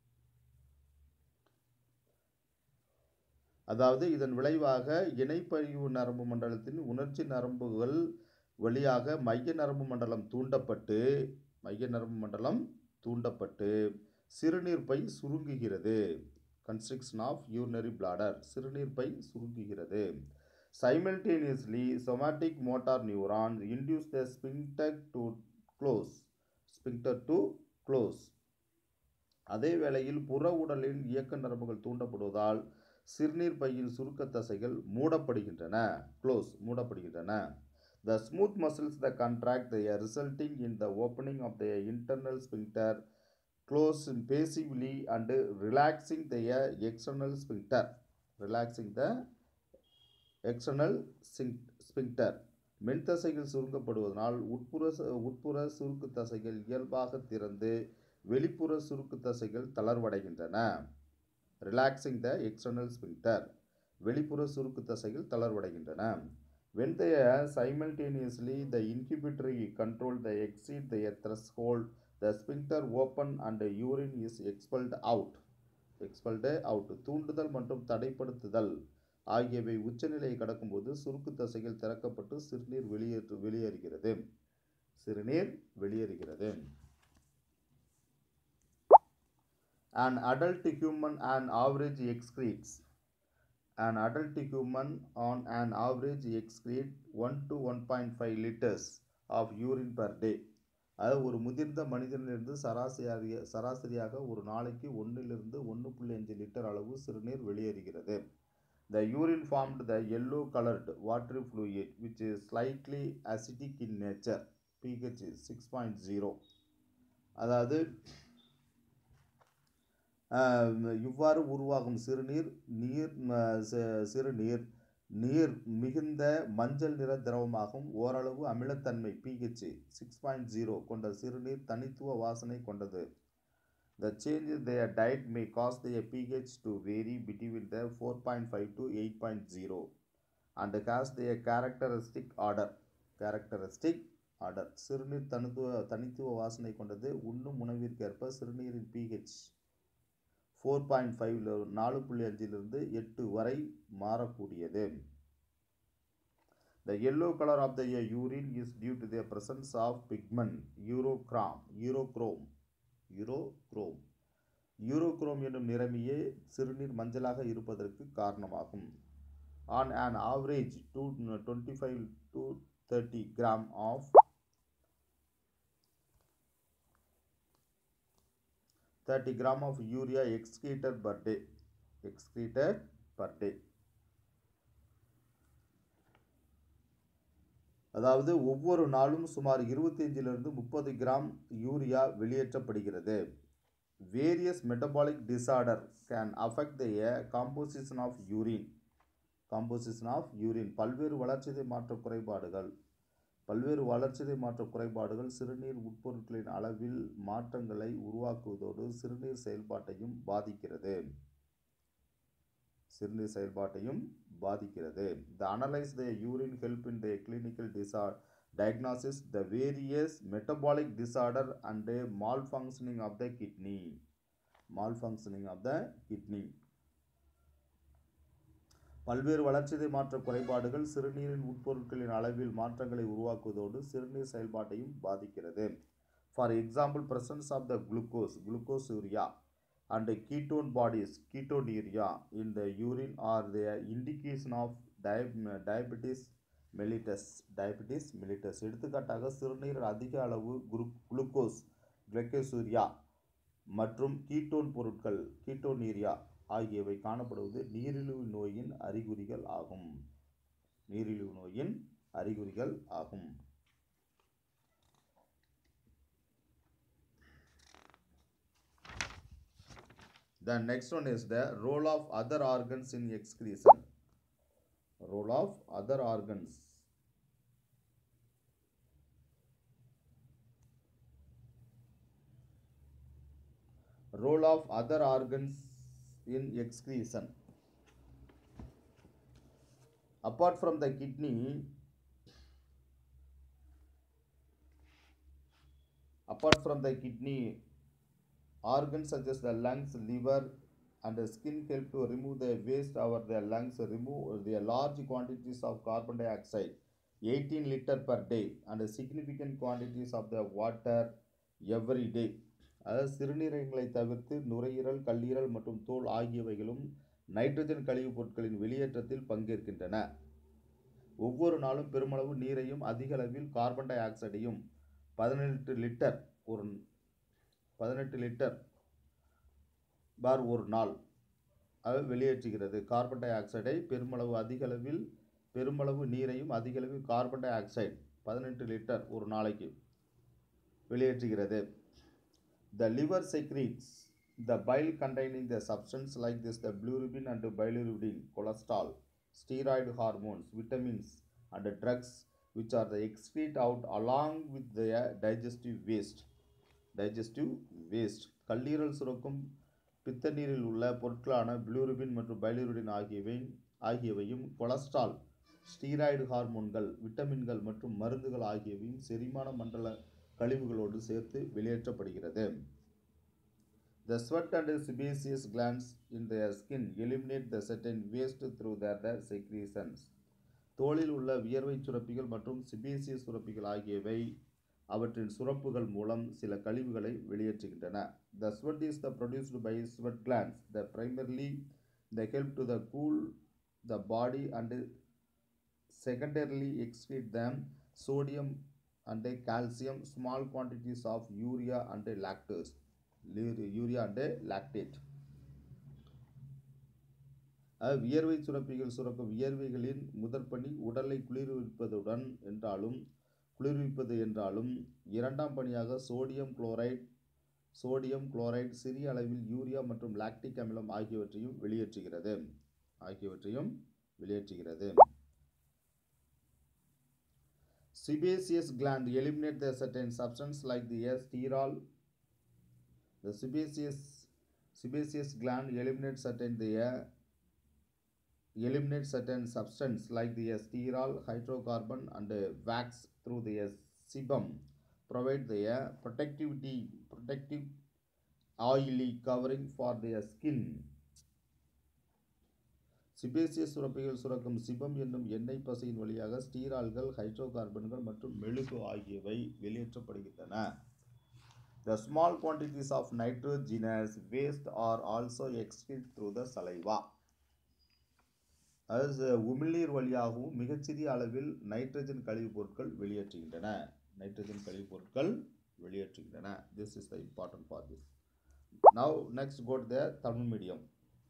அதாவது இதன் விளைவாக இணைப்பறிவு நரம்பு மண்டலத்தின் உணர்ச்சி நரம்புகள் வழியாக மைய நரம்பு மண்டலம் தூண்டப்பட்டு மைய நரம்பு மண்டலம் தூண்டப்பட்டு சிறுநீர் பை சுருங்குகிறது கன்ஸ்ட்ரிக்ஷன் ஆஃப் யூரினரி பிளாடர் சிறுநீர் பை சுருங்குகிறது simultaneously somatic motor neuron induce the sphincter to close sphincter to close அதே வேளையில் புற உடலின் இயக்க நரம்புகள் தூண்டப்படுவதால் சிறுநீர் பையின் சுருக்க தசைகள் மூடப்படுகின்றன க்ளோஸ் மூடப்படுகின்றன The smooth muscles that contract they are resulting in the opening of the internal sphincter close passively and relaxing the external sphincter relaxing the external sphin- sphincter மென்தசைகள் சுருங்கப்படுவதனால் உட்புற ச- உட்புற சுருக்கு தசைகள் இயல்பாக திறந்து வெளிப்புற சுருக்கு தசைகள் தளர்வடைகின்றன ரிலாக்ஸிங் த எக்ஸ்டர்னல் ஸ்பிங்டர் வெளிப்புற சுருக்கு தசைகள் தளர்வடைகின்றன When they are simultaneously the inhibitory control they exceed their threshold, the sphincter open and the urine is expelled out. expelled out. தூண்டுதல் மற்றும் தடைப்படுத்துதல் ஆகியவை உச்சநிலையை கடக்கும்போது சுருக்கு தசைகள் திறக்கப்பட்டு சிறுநீர் வெளியேற்று வெளியேறுகிறது சிறுநீர் வெளியேறுகிறது An adult human on average excretes an adult human on an average excrete 1 to 1.5 liters of urine per day அதாவது ஒரு முதிர்ந்த மனிதனிலிருந்து சராசரியாக சராசரியாக ஒரு நாளைக்கு ஒன்றிலிருந்து ஒன்று புள்ளி அஞ்சு லிட்டர் அளவு சிறுநீர் வெளியேறுகிறது the urine formed the yellow coloured water fluid which is slightly acidic in nature pH six point zero அதாவது இவ்வாறு உருவாகும் சிறுநீர் நீர் சிறுநீர் நீர் மிகுந்த மஞ்சள் நிற திரவமாகும் ஓரளவு அமிலத்தன்மை பிஹெச் சிக்ஸ் பாயிண்ட் ஜீரோ கொண்ட சிறுநீர் தனித்துவ வாசனை கொண்டது the change their diet may cause their pH to vary between the 4.5 to 8.0 and has their characteristic order characteristic order சிறுநீர் தனித்துவ தனித்துவ வாசனை கொண்டது உண்ணும் உணவிற்கேற்ப சிறுநீரின் பிஹெச் ஃபோர் பாயிண்ட் ஃபைவ்ல நாலு புள்ளி அஞ்சிலிருந்து எட்டு வரை மாறக்கூடியது The yellow color of the urine is due to the presence of pigment urochrome urochrome urochrome யூரோக்ரோம் என்னும் நிறமியே சிறுநீர் மஞ்சளாக இருப்பதற்கு காரணமாகும் on an average two twenty five to thirty gram of thirty gram of urea excreted per day excreted per day அதாவது ஒவ்வொரு நாளும் சுமார் இருபத்தைஞ்சிலிருந்து முப்பது கிராம் யூரியா வெளியேற்றப்படுகிறது various metabolic disorder can affect the composition of urine composition of urine பல்வேறு வளர்ச்சிதை மாற்ற குறைபாடுகள் பல்வேறு வளர்ச்சிதை மாற்ற குறைபாடுகள் சிறுநீர் உட்பொருட்களின் அளவில் மாற்றங்களை உருவாக்குவதோடு சிறுநீர் செயல்பாட்டையும் பாதிக்கிறது சிறுநீர் செயல்பாட்டையும் பாதிக்கிறது the analyse the urine help in the clinical disor diagnosis the various metabolic disorder and a malfunctioning of the kidney malfunctioning of the kidney பல்வேறு வளர்ச்சிதை மாற்ற குறைபாடுகள் சிறுநீரின் உட்பொருட்களின் அளவில் மாற்றங்களை உருவாக்குவதோடு சிறுநீர் செயல்பாட்டையும் பாதிக்கிறது for example presence of the glucose glucose urea and ketone bodies ketone urea in the urine are the indication of diabetes mellitus diabetes mellitus எடுத்துக்காட்டாக சிறுநீர் அதிக அளவு குரு குளுக்கோஸ் கிளைக்கோசூரியா மற்றும் கீட்டோன் பொருட்கள் கீட்டோனீரியா ஆகியவை காணப்படுவது நீரிழிவு நோயின் அறிகுறிகள் ஆகும் நீரிழிவு நோயின் அறிகுறிகள் ஆகும் The next one is the role of other organs in excretion. Role of other organs. Role of other organs in excretion. Apart from the kidney, apart from the kidney, organs such as the lungs, liver, and the skin help to remove the waste over the lungs, remove the large quantities of carbon dioxide, 18 liter per day, and significant quantities of the water every day. அதாவது சிறுநீரகங்களை தவிர்த்து நுரையீரல் கல்லீரல் மற்றும் தோல் ஆகியவைகளும் nitrogen கழிவுப் பொருட்களின் வெளியேற்றத்தில் பங்கேற்கின்றன ஒவ்வொரு நாளும் பெருமளவு நீரையும் அதிக அளவில் கார்பன் டை ஆக்சைடையும் பதினெட்டு லிட்டர் ஒரு பதினெட்டு லிட்டர் பார் ஒரு நாள் அது வெளியேற்றுகிறது கார்பன் டை ஆக்சைடை பெருமளவு அதிக அளவில் பெருமளவு நீரையும் அதிக அளவில் கார்பன் டை ஆக்சைடு பதினெட்டு லிட்டர் ஒரு நாளைக்கு வெளியேற்றுகிறது the liver secretes the bile containing the substance like this the bilirubin and bilirubin cholesterol steroid hormones vitamins and drugs which are the excrete out along with their digestive waste digestive waste கல்லீரல் சுரக்கும் பித்த நீரில் உள்ள பொருட்களான பிளூருபின் மற்றும் பைலிருபின் ஆகியவை ஆகியவையும் cholesterol steroid ஹார்மோன்கள் விட்டமின்கள் மற்றும் மருந்துகள் ஆகியவையும் செரிமான மண்டல கழிவுகளோடு சேர்த்து வெளியேற்றப்படுகிறது The sweat and sebaceous glands in their skin eliminate the certain waste through their, their secretions. தோலில் உள்ள வியர்வை சுரப்பிகள் மற்றும் சிபேசியஸ் சுரப்பிகள் ஆகியவை அவற்றின் சுரப்புகள் மூலம் சில கழிவுகளை வெளியேற்றுகின்றன the sweat is the produced by sweat glands the primarily they help to the cool the body and secondarily excrete them sodium and calcium small quantities of urea and lactose urea and lactate uh வியர்வை சுரப்பிகள் சுரக்கும் வியர்வைகளின் முதற்பணி உடலை குளிர்விப்பதுடன் என்றாலும் குளிர்விப்பது என்றாலும் இரண்டாம் பணியாக sodium chloride sodium chloride சிறிய அளவில் யூரியா மற்றும் லாக்டிக் அமிலம் ஆகியவற்றையும் வெளியேற்றுகிறது ஆகியவற்றையும் வெளியேற்றுகிறது sebaceous gland eliminate the certain substance like the sterol the sebaceous sebaceous gland eliminate certain the eliminate certain substance like the sterol hydrocarbon and wax through the sebum provide the protectivity protective oily covering for their skin சிபேசியஸ் சுரப்பிகள் சுரக்கும் சிபம் என்னும் எண்ணெய் பசையின் வழியாக ஸ்டீரால்கள் ஹைட்ரோகார்பன்கள் மற்றும் மெழுகு ஆகியவை வெளியேற்றப்படுகின்றன The small quantities of nitrogenous waste are also excreted through the saliva. அதாவது உமிழ்நீர் வழியாகவும் மிகச்சிறிய அளவில் நைட்ரஜன் கழிவுப் பொருட்கள் வெளியேற்றுகின்றன நைட்ரஜன் கழிவுப் பொருட்கள் வெளியேற்றுகின்றன this is the important for this now next code the Tamil medium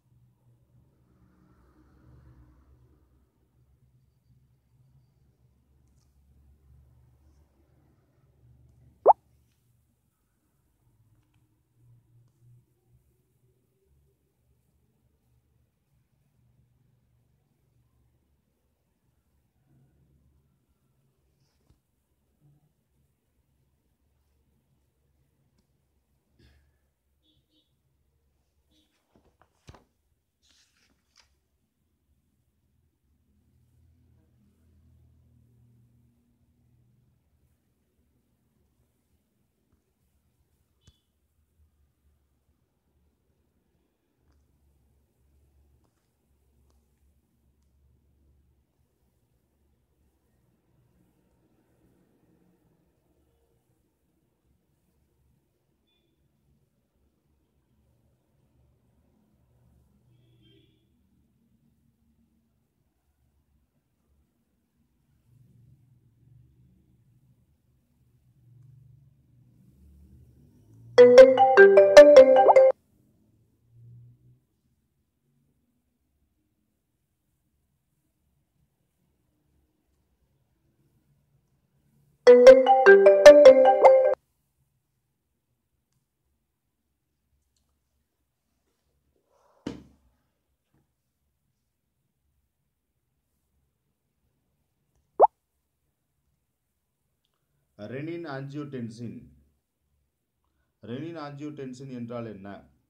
renin angiotensin renin angiotensin என்றால் என்ன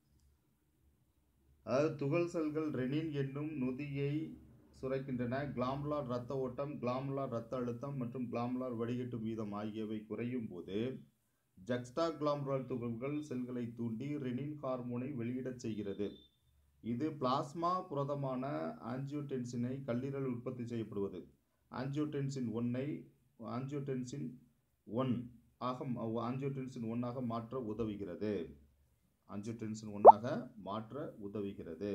அதாவது துகள் செல்கள் ரெனின் என்னும் நொதியை சுரக்கின்றன கிளாம்லார் இரத்த ஓட்டம் கிளாம்லார் இரத்த அழுத்தம் மற்றும் கிளாம்லார் வடிகட்டும் வீதம் ஆகியவை குறையும் போது ஜக்ஸ்டா கிளாம்லார் துகள்கள் செல்களை தூண்டி ரெனின் ஹார்மோனை வெளியிடச் செய்கிறது இது பிளாஸ்மா புரதமான ஆஞ்சியோடென்சினை கல்லீரல் உற்பத்தி செய்யப்படுவது ஆஞ்சியோடென்சின் ஒன்னை ஆஞ்சியோடென்சின் ஒன் ஆக ஆஞ்சியோடென்சின் ஒன்னாக மாற்ற உதவுகிறது ஆஞ்சியோடென்சின் ஒன்னாக மாற்ற உதவுகிறது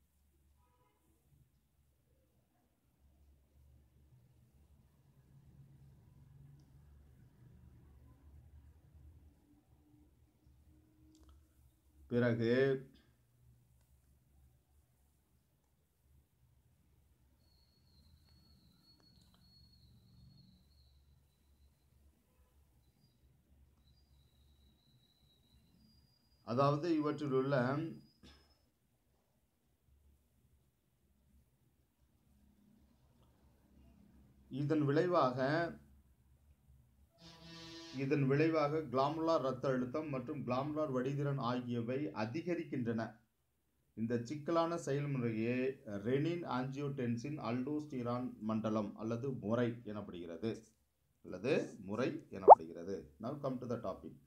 பிறகு அதாவது இவற்றில் உள்ள இதன் விளைவாக இதன் விளைவாக கிளாமுலார் இரத்த அழுத்தம் மற்றும் கிளாமுலார் வடிதிறன் ஆகியவை அதிகரிக்கின்றன இந்த சிக்கலான செயல்முறையே ரெனின் ஆஞ்சியோடென்சின் அல்டோஸ்டிரான் மண்டலம் அல்லது முறை எனப்படுகிறது அல்லது முறை எனப்படுகிறது now come to the topic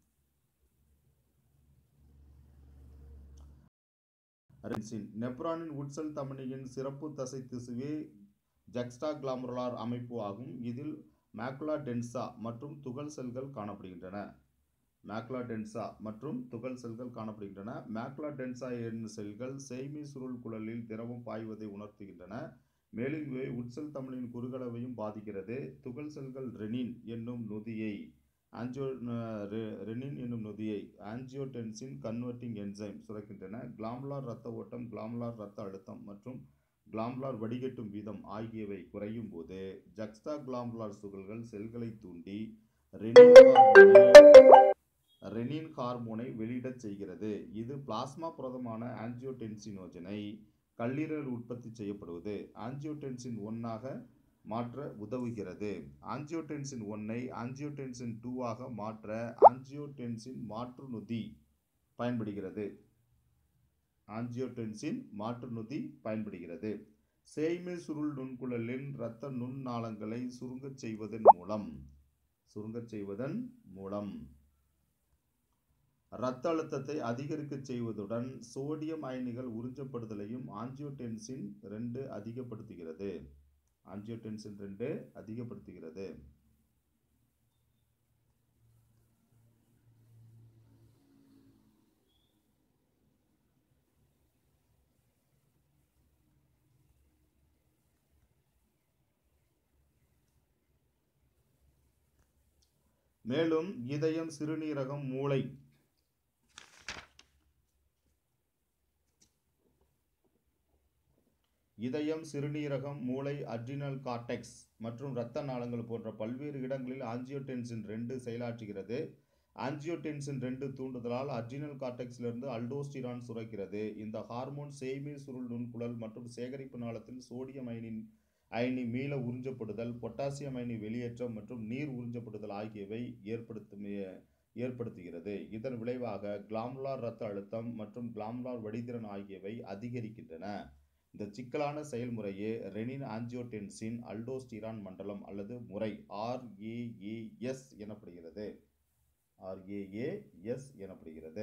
நெப்ரானின் உட்செல் தமனியின் சிறப்பு தசை திசுவே ஜக்ஸ்டா கிளாமருலார் அமைப்பு ஆகும் இதில் மேக்குலா டென்சா மற்றும் துகள் செல்கள் காணப்படுகின்றன மேக்லா டென்சா மற்றும் துகள் செல்கள் காணப்படுகின்றன மேக்லா டென்சா என்னும் செல்கள் செய்மி சுருள் குழலில் திரவம் பாய்வதை உணர்த்துகின்றன மேலும் இவை உட்செல் தமிழின் குறுகளவையும் பாதிக்கிறது துகள் செல்கள் ரெனின் என்னும் நொதியை ஆன்ஜியோ ரெனின் என்னும் நொதியை ஆன்ஜியோடென்சின் கன்வெர்ட்டிங் என்சைம் சுரக்கின்றன கிளாம்லார் இரத்த ஓட்டம் கிளாம்லார் இரத்த அழுத்தம் மற்றும் கிளாம்லார் வடிகட்டும் வீதம் ஆகியவை குறையும் போது ஜக்ஸ்டா கிளாம்லார் துகள்கள் செல்களை தூண்டி ரெனின் ஹார்மோனை வெளியிடச் செய்கிறது இது பிளாஸ்மா புரதமான ஆன்ஜியோடென்சினோஜனை கல்லீரல் உற்பத்தி செய்யப்படுவது ஆன்ஜியோடென்சின் ஒன்னாக மாற்ற உதவுகிறது ஆன்ஜியோடென்சின் ஒன்னை ஆன்ஜியோடென்சின் டூவாக மாற்ற ஆன்ஜியோடென்சின் மாற்று நொதி பயன்படுகிறது ஆன்ஜியோடென்சின் மாற்று நொதி பயன்படுகிறது சேய்மை சுருள் நுண்குழலின் இரத்த நுண்ணாளங்களை சுருங்கச் செய்வதன் மூலம் சுருங்கச் செய்வதன் மூலம் இரத்த அழுத்தத்தை அதிகரிக்க செய்வதுடன் சோடியம் அயனிகள் உறிஞ்சப்படுதலையும் ஆன்ஜியோடென்சின் ரெண்டு அதிகப்படுத்துகிறது ஆன்ஜியோடென்சின் ரெண்டு அதிகப்படுத்துகிறது மேலும் இதயம் சிறுநீரகம் மூளை இதயம் சிறுநீரகம் மூளை அட்ரினல் கார்டெக்ஸ் மற்றும் இரத்த நாளங்கள் போன்ற பல்வேறு இடங்களில் ஆன்ஜியோடென்சின் ரெண்டு செயலாற்றுகிறது ஆன்ஜியோடென்சின் ரெண்டு தூண்டுதலால் அட்ரினல் கார்டெக்ஸிலிருந்து அல்டோஸ்டிரான் சுரக்கிறது இந்த ஹார்மோன் சேய்மை சுருள் நுண்குழல் மற்றும் சேகரிப்பு நாளத்தில் சோடியம் அயனின் அயனி மீள உறிஞ்சப்படுதல் பொட்டாசியம் அயனி வெளியேற்றம் மற்றும் நீர் உறிஞ்சப்படுதல் ஆகியவை ஏற்படுத்தும் ஏற்படுத்துகிறது இதன் விளைவாக கிளாம்லார் இரத்த அழுத்தம் மற்றும் கிளாம்லார் வடிதிறன் ஆகியவை அதிகரிக்கின்றன இந்த சிக்கலான செயல்முறையே ரெனின் ஆன்ஜியோடென்சின் அல்டோஸ்டிரான் மண்டலம் அல்லது முறை ஆர்ஏஏஎஸ் எனப்படுகிறது ஆர்ஏஏஎஸ் எனப்படுகிறது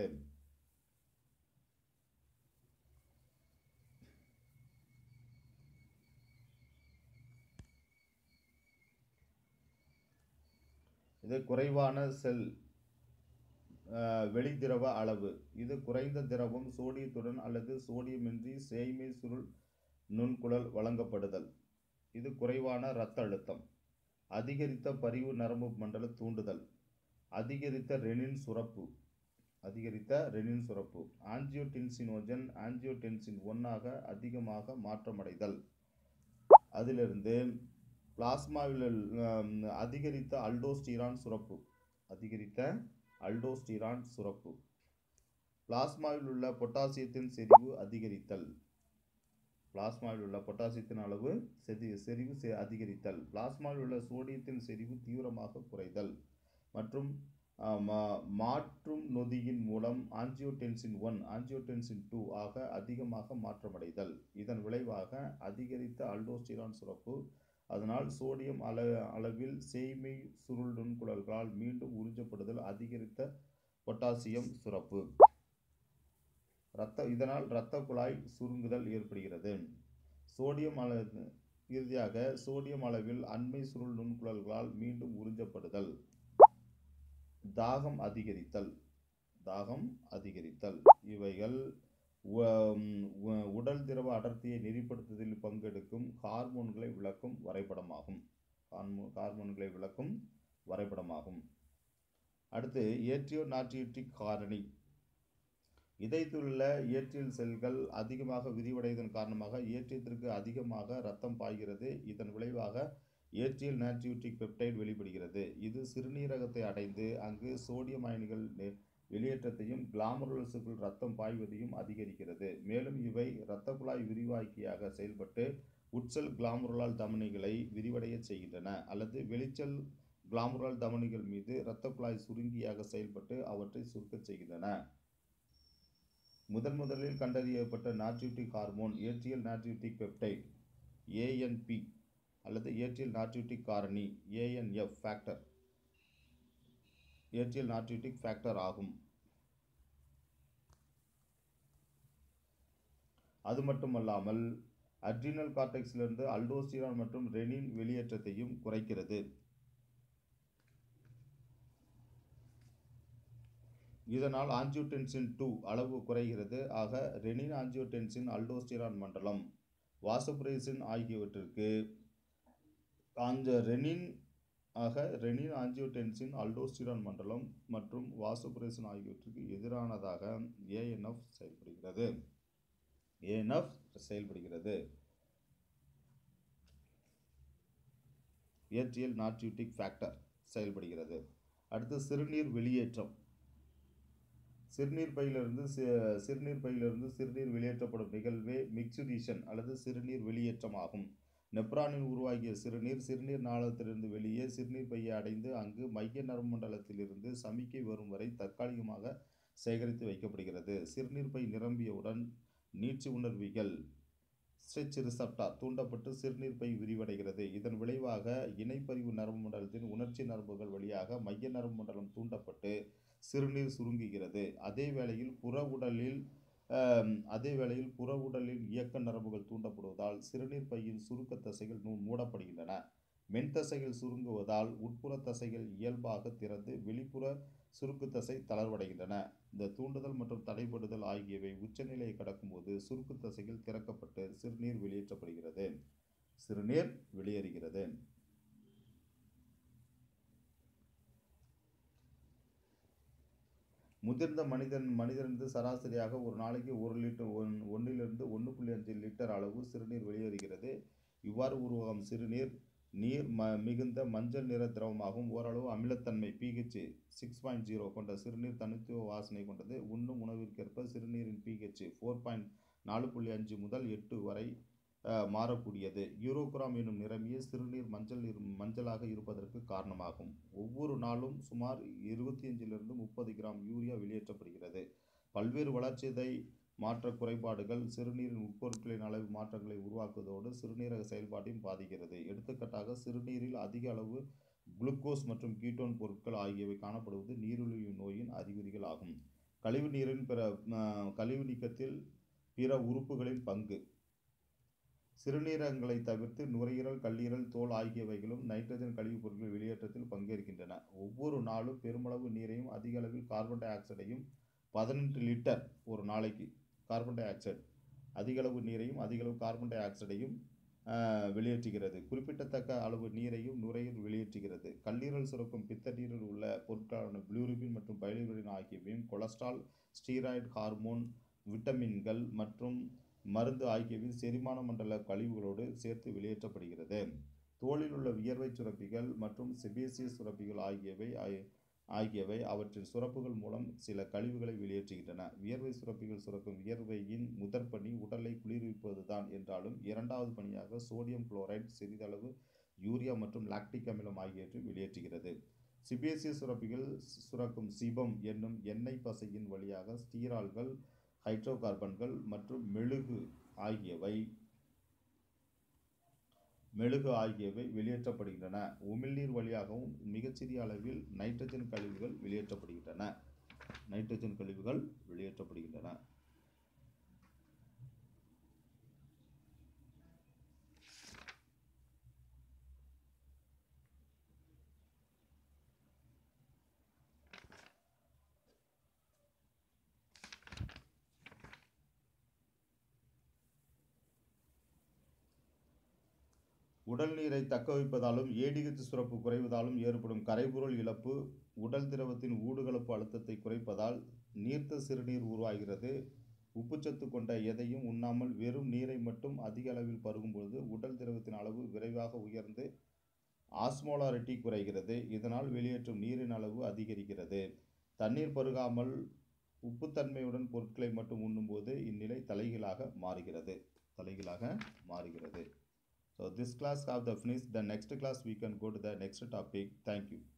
இது குறைவான செல் வெளித்திரவ அளவு இது குறைந்த திரவம் சோடியத்துடன் அல்லது சோடியமின்றி சேய்மை சுருள் நுண்குழல் வழங்கப்படுதல் இது குறைவான இரத்த அழுத்தம் அதிகரித்த பரிவு நரம்பு மண்டல தூண்டுதல் அதிகரித்த ரெனின் சுரப்பு அதிகரித்த ரெனின் சுரப்பு ஆன்ஜியோடென்சினோஜன் ஆன்ஜியோடென்சின் ஒன்னாக அதிகமாக மாற்றமடைதல் அதிலிருந்து பிளாஸ்மாவில் அதிகரித்த அல்டோஸ்டிரான் சுரப்பு அதிகரித்த அல்டோஸ்டிரான் சுரப்பு பிளாஸ்மாவில் உள்ள பொட்டாசியத்தின் செறிவு அதிகரித்தல் பிளாஸ்மாவில் உள்ள பொட்டாசியத்தின் அளவு செதி செறிவு அதிகரித்தல் பிளாஸ்மாவில் உள்ள சோடியத்தின் செறிவு தீவிரமாக குறைதல் மற்றும் மாற்றும் நொதியின் மூலம் ஆன்ஜியோடென்சின் ஒன் ஆன்ஜியோடென்சின் டூ ஆக அதிகமாக மாற்றமடைதல் இதன் விளைவாக அதிகரித்த அல்டோஸ்டிரான் சுரப்பு அதனால் சோடியம் அள அளவில் சேய்மை சுருள் நுண்குழல்களால் மீண்டும் உறிஞ்சப்படுதல் அதிகரித்த பொட்டாசியம் சுரப்பு இரத்த இதனால் இரத்த குழாய் சுருங்குதல் ஏற்படுகிறது சோடியம் அளவு இறுதியாக சோடியம் அளவில் அண்மை சுருள் நுண்குழல்களால் மீண்டும் உறிஞ்சப்படுதல் தாகம் அதிகரித்தல் தாகம் அதிகரித்தல் இவைகள் உடல் திரவ அடர்த்தியை நெறிப்படுத்துவதில் பங்கெடுக்கும் ஹார்மோன்களை விளக்கும் வரைபடமாகும் ஹார்மோன்களை விளக்கும் வரைபடமாகும் அடுத்து ஏற்றியோ நாட்ரியூட்டிக் காரணி இதயத்தில் உள்ள ஏற்றியல் செல்கள் அதிகமாக விரிவடைவதன் காரணமாக ஏற்றியத்திற்கு அதிகமாக இரத்தம் பாய்கிறது இதன் விளைவாக ஏற்றியல் நாட்ரியூட்டிக் பெப்டைட் வெளிப்படுகிறது இது சிறுநீரகத்தை அடைந்து அங்கு சோடியம் அயனிகள் வெளியேற்றத்தையும் கிளாமருலஸுக்குள் ரத்தம் பாய்வதையும் அதிகரிக்கிறது மேலும் இவை இரத்த குழாய் விரிவாக்கியாக செயல்பட்டு உட்செல் கிளாமருலால் தமனிகளை விரிவடைய செய்கின்றன அல்லது வெளிச்சல் கிளாமருலால் தமனிகள் மீது இரத்த குழாய் சுருங்கியாக செயல்பட்டு அவற்றை சுருக்கச் செய்கின்றன முதன் முதலில் கண்டறியப்பட்ட natriuretic hormone atrial natriuretic peptide ANP அல்லது ஏற்றியல் நாட்ரியூட்டிக் காரணி ANF factor atrial natriuretic factor ஆகும் அது மட்டுமல்லாமல் அட்ரினல் கார்டெக்ஸிலிருந்து அல்டோஸ்டிரான் மற்றும் ரெனின் வெளியேற்றத்தையும் குறைக்கிறது இதனால் ஆஞ்சியோடென்சின் டூ அளவு குறைகிறது ஆக ரெனின் ஆஞ்சியோடென்சின் அல்டோஸ்டிரான் மண்டலம் வாசோபிரேசின் ஆகியவற்றிற்கு அந்த ரெனின் ஆக ரெனின் ஆஞ்சியோடென்சின் அல்டோஸ்டிரான் மண்டலம் மற்றும் வாசோபிரேசின் ஆகியவற்றுக்கு எதிரானதாக ஏஎன்எஃப் செயல்படுகிறது ஏஎன்எஃப் செயல்படுகிறது ஏற்றியல் நாட்ரியூட்டிக் ஃபேக்டர் செயல்படுகிறது அடுத்து சிறுநீர் வெளியேற்றம் சிறுநீர் பையிலிருந்து சி- சிறுநீர் பையிலிருந்து சிறுநீர் வெளியேற்றப்படும் நிகழ்வே மிக்சுடீஷன் அல்லது சிறுநீர் வெளியேற்றம் ஆகும் நெப்ரானில் உருவாகிய சிறுநீர் சிறுநீர் நாளத்திலிருந்து வெளியே சிறுநீர் பையை அடைந்து அங்கு மைய நரம்பு மண்டலத்திலிருந்து சமிக்கை வரும் வரை தற்காலிகமாக சேகரித்து வைக்கப்படுகிறது சிறுநீர் பை நிரம்பியவுடன் நீட்சி உணர்விகள் ஸ்ட்ரெச் ரிசப்டார் தூண்டப்பட்டு சிறுநீர் பை விரிவடைகிறது இதன் விளைவாக இணைப்பறிவு நரம்பு மண்டலத்தின் உணர்ச்சி நரம்புகள் வழியாக மைய நரம்பு மண்டலம் தூண்டப்பட்டு சிறுநீர் சுருங்குகிறது அதே வேளையில் புற உடலில் ஆம், அதே வேளையில் புற உடலில் இயக்க நரம்புகள் தூண்டப்படுவதால் சிறுநீர் பையின் சுருக்க தசைகள் நூ- மூடப்படுகின்றன மென் தசைகள் சுருங்குவதால் உட்புற தசைகள் இயல்பாக திறந்து வெளிப்புற சுருக்கு தசை தளர்வடைகின்றன இந்த தூண்டுதல் மற்றும் தடைபடுதல் ஆகியவை உச்சநிலையை கடக்கும்போது சுருக்கு தசைகள் திறக்கப்பட்டு சிறுநீர் வெளியேற்றப்படுகிறது சிறுநீர் வெளியேறுகிறது முதிர்ந்த மனிதன் மனிதனிருந்து சராசரியாக ஒரு நாளைக்கு ஒரு லிட்டர் ஒன் ஒன்றிலிருந்து ஒன்று புள்ளி அஞ்சு லிட்டர் அளவு சிறுநீர் வெளியேறுகிறது இவ்வாறு உருவாகும் சிறுநீர் நீர் ம மிகுந்த மஞ்சள் நிற திரவமாகும் ஓரளவு அமிலத்தன்மை பிஹெச் சிக்ஸ் பாயிண்ட் ஜீரோ கொண்ட சிறுநீர் தனித்துவ வாசனை கொண்டது உண்ணும் உணவிற்கேற்ப சிறுநீரின் பிஹெச் ஃபோர் பாயிண்ட் நாலு புள்ளி அஞ்சு முதல் எட்டு வரை அஹ், மாறக்கூடியது யூரோகிராம் எனும் நிறமிய சிறுநீர் மஞ்சள் இரு மஞ்சளாக இருப்பதற்கு காரணமாகும் ஒவ்வொரு நாளும் சுமார் இருபத்தி அஞ்சிலிருந்து முப்பது கிராம் யூரியா வெளியேற்றப்படுகிறது பல்வேறு வளர்ச்சிதை மாற்ற குறைபாடுகள் சிறுநீரின் உட்பொருட்களின் அளவு மாற்றங்களை உருவாக்குவதோடு சிறுநீரக செயல்பாட்டையும் பாதிக்கிறது எடுத்துக்காட்டாக சிறுநீரில் அதிக அளவு குளுக்கோஸ் மற்றும் கீட்டோன் பொருட்கள் ஆகியவை காணப்படுவது நீரிழிவு நோயின் அறிகுறிகள் ஆகும் கழிவு நீரின் பிற ம, கழிவு நீக்கத்தில் பிற உறுப்புகளின் பங்கு சிறுநீரகங்களை தவிர்த்து நுரையீரல் கல்லீரல் தோல் ஆகியவைகளும் நைட்ரஜன் கழிவுப் பொருட்கள் வெளியேற்றத்தில் பங்கேற்கின்றன ஒவ்வொரு நாளும் பெருமளவு நீரையும் அதிக அளவில் கார்பன் டை ஆக்சைடையும் பதினெட்டு லிட்டர் ஒரு நாளைக்கு கார்பன் டை ஆக்சைடு அதிக அளவு நீரையும் அதிக அளவு கார்பன் டை ஆக்சைடையும் ஆஹ், வெளியேற்றுகிறது குறிப்பிடத்தக்க அளவு நீரையும் நுரையீரல் வெளியேற்றுகிறது கல்லீரல் சுரக்கும் பித்த நீரில் உள்ள பொருட்களான பிளூரிபின் மற்றும் பைலிருபின் ஆகியவையும் கொலஸ்ட்ரால் ஸ்டீராய்டு ஹார்மோன் விட்டமின்கள் மற்றும் மருந்து ஆகியவை செரிமான மண்டல கழிவுகளோடு சேர்த்து வெளியேற்றப்படுகிறது தோலில் உள்ள வியர்வை சுரப்பிகள் மற்றும் செபேசியஸ் சுரப்பிகள் ஆகியவை ஆய- ஆகியவை அவற்றின் சுரப்புகள் மூலம் சில கழிவுகளை வெளியேற்றுகின்றன வியர்வை சுரப்பிகள் சுரக்கும் வியர்வையின் முதற் பணி உடலை குளிர்விப்பதுதான் என்றாலும் இரண்டாவது பணியாக சோடியம் குளோரைடு சிறிதளவு யூரியா மற்றும் லாக்டிக் அமிலம் ஆகியவற்றை வெளியேற்றுகிறது சிபேசியஸ் சுரப்பிகள் சு- சுரக்கும் சிபம் என்னும் எண்ணெய் பசையின் வழியாக ஸ்டீரால்கள் ஹைட்ரோகார்பன்கள் மற்றும் மெழுகு ஆகியவை மெழுகு ஆகியவை வெளியேற்றப்படுகின்றன உமிழ்நீர் வழியாகவும் மிகச்சிறிய அளவில் நைட்ரஜன் கழிவுகள் வெளியேற்றப்படுகின்றன நைட்ரஜன் கழிவுகள் வெளியேற்றப்படுகின்றன உடல் நீரை தக்க வைப்பதாலும் ஏடிஹெச் சுரப்பு குறைவதாலும் ஏற்படும் கரைபொருள் இழப்பு உடல் திரவத்தின் ஊடுகலப்பு அழுத்தத்தை குறைப்பதால் நீர்த்த சிறுநீர் உருவாகிறது உப்புச்சத்து கொண்ட எதையும் உண்ணாமல் வெறும் நீரை மட்டும் அதிக அளவில் பருகும்பொழுது உடல் திரவத்தின் அளவு விரைவாக உயர்ந்து ஆஸ்மோலாரிட்டி குறைகிறது இதனால் வெளியேற்றும் நீரின் அளவு அதிகரிக்கிறது தண்ணீர் பருகாமல் உப்புத்தன்மையுடன் பொருட்களை மட்டும் உண்ணும்போது இந்நிலை தலைகீழாக மாறுகிறது தலைகீழாக மாறுகிறது So this class have the finished. The next class we can go to the next topic. Thank you.